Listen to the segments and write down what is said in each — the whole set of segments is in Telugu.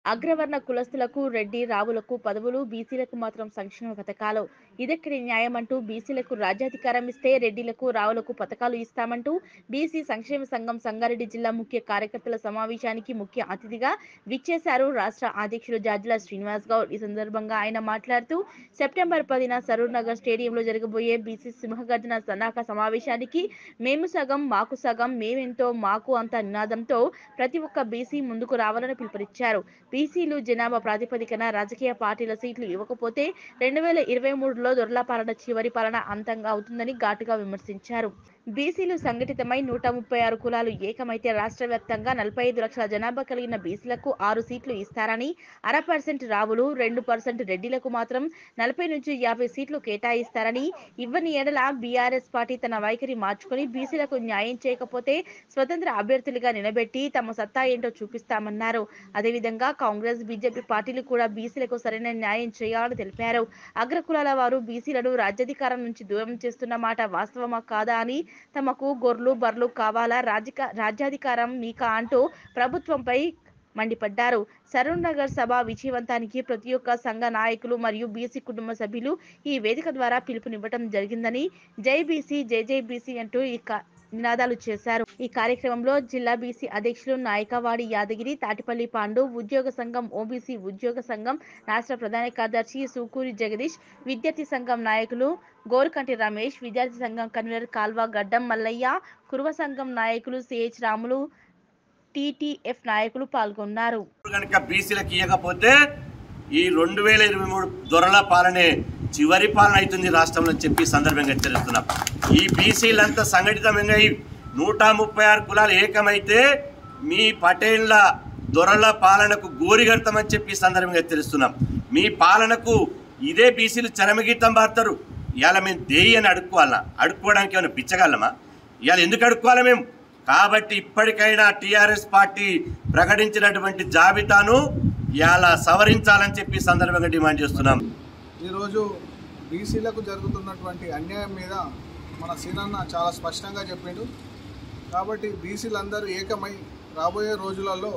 అగ్రవర్ణ కులస్తులకు రెడ్డి రావులకు పదవులు బీసీలకు మాత్రం సంక్షేమ పథకాలు ఇదెక్కడి న్యాయం అంటూ బీసీలకు రాజ్యాధికారం ఇస్తే రెడ్డిలకు రావులకు పథకాలు ఇస్తామంటూ బీసీ సంక్షేమ సంఘం సంగారెడ్డి జిల్లా ముఖ్య కార్యకర్తల సమావేశానికి ముఖ్య అతిథిగా విచ్చేశారు రాష్ట్ర అధ్యక్షులు జాజుల శ్రీనివాస్ గౌడ్ ఈ సందర్భంగా ఆయన మాట్లాడుతూ సెప్టెంబర్ పదిన సరూర్ నగర్ స్టేడియంలో జరగబోయే బీసీ సింహగర్జన సన్నాహక సమావేశానికి మేము సగం మాకు సగం మేమెంతో మాకు అంత నినాదంతో ప్రతి ఒక్క బీసీ ముందుకు రావాలని పిలుపునిచ్చారు బీసీలు జనాభా ప్రాతిపదికన రాజకీయ పార్టీల సీట్లు ఇవ్వకపోతే రెండు వేల ఇరవై మూడులో దొరల పాలన చివరి పాలన అంతంగా అవుతుందని ఘాటుగా విమర్శించారు బీసీలు సంఘటితమై నూట ముప్పై ఆరు కులాలు ఏకమైతే రాష్ట్ర వ్యాప్తంగా నలభై ఐదు లక్షల జనాభా కలిగిన బీసీలకు ఆరు సీట్లు ఇస్తారని అర పర్సెంట్ రావులు రెండు పర్సెంట్ రెడ్డిలకు మాత్రం నలభై నుంచి యాభై సీట్లు కేటాయిస్తారని ఇవ్వని ఎడల బీఆర్ఎస్ పార్టీ తన వైఖరి మార్చుకొని బీసీలకు న్యాయం చేయకపోతే స్వతంత్ర అభ్యర్థులుగా నిలబెట్టి తమ సత్తా ఏంటో చూపిస్తామన్నారు అదేవిధంగా కాంగ్రెస్ బీజేపీ పార్టీలు కూడా బీసీలకు సరైన న్యాయం చేయాలని తెలిపారు అగ్రకులాల వారు బీసీలను రాజ్యాధికారం నుంచి దూరం చేస్తున్న మాట వాస్తవమా కాదా అని తమకు గొర్రెలు బర్లు కావాలా రాజక రాజ్యాధికారం మీకా అంటూ ప్రభుత్వంపై మండిపడ్డారు సరూర్ నగర్ సభ విజయవంతానికి ప్రతి ఒక్క సంఘ నాయకులు మరియు బీసీ కుటుంబ సభ్యులు ఈ వేదిక ద్వారా పిలుపునివ్వడం జరిగిందని జై బీసీ జై జై బీసీ అంటూ ఈ కా- నినాదాలు చేశారు ఈ కార్యక్రమంలో జిల్లా బీసీ అధ్యక్షులు నాయకవాడి యాదగిరి తాటిపల్లి పాండు ఉద్యోగ సంఘం ఓబీసీ ఉద్యోగ సంఘం రాష్ట్ర ప్రధాన కార్యదర్శి సూకూరి జగదీష్ విద్యార్థి సంఘం నాయకులు గోరుకంటి రమేష్ విద్యార్థి సంఘం కన్వీనర్ కాల్వ గడ్డం మల్లయ్య కురువ సంఘం నాయకులు సిహెచ్ రాములు టీటీఎఫ్ నాయకులు పాల్గొన్నారు కనుక బీసీలకు ఇవ్వకపోతే ఈ రెండు వేల ఇరవై మూడు దొరల పాలనే చివరి పాలన అవుతుంది రాష్ట్రంలో అని చెప్పి ఈ సందర్భంగా హెచ్చరిస్తున్నాం ఈ బీసీలంతా సంఘటితంగా ఈ నూట ముప్పై ఆరు కులాలు ఏకమైతే మీ పటేళ్ల దొరల పాలనకు గోరిగడతామని చెప్పి ఈ సందర్భంగా హెచ్చరిస్తున్నాం మీ పాలనకు ఇదే బీసీలు చరమగీతం పాడతారు ఇవాళ మేము దేయి అని అడుక్కోవాలా అడుక్కోవడానికి ఏమైనా పిచ్చగలమా ఇవాళ ఎందుకు అడుక్కోవాలి మేము కాబట్టి ఇప్పటికైనా టీఆర్ఎస్ పార్టీ ప్రకటించినటువంటి జాబితాను ఇలా సవరించాలని చెప్పి ఈ సందర్భంగా డిమాండ్ చేస్తున్నాం ఈరోజు బీసీలకు జరుగుతున్నటువంటి అన్యాయం మీద మన సీనన్న చాలా స్పష్టంగా చెప్పిండు కాబట్టి బీసీలందరూ ఏకమై రాబోయే రోజులలో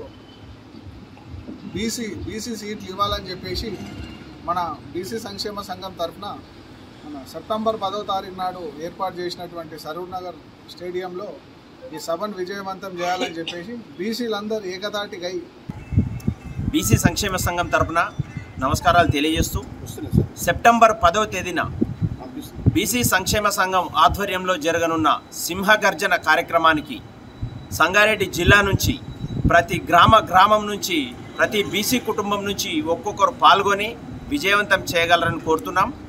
బీసీ బీసీ సీట్లు ఇవ్వాలని చెప్పేసి మన బీసీ సంక్షేమ సంఘం తరఫున మన సెప్టెంబర్ పదో తారీఖు నాడు ఏర్పాటు చేసినటువంటి సరూర్ నగర్ స్టేడియంలో ఈ సభను విజయవంతం చేయాలని చెప్పేసి బీసీలందరూ ఏకతాటిగై బీసీ సంక్షేమ సంఘం తరపున నమస్కారాలు తెలియజేస్తూ సెప్టెంబర్ పదవ తేదీన బీసీ సంక్షేమ సంఘం ఆధ్వర్యంలో జరగనున్న సింహగర్జన కార్యక్రమానికి సంగారెడ్డి జిల్లా నుంచి ప్రతి గ్రామ గ్రామం నుంచి ప్రతి బీసీ కుటుంబం నుంచి ఒక్కొక్కరు పాల్గొని విజయవంతం చేయగలరని కోరుతున్నాం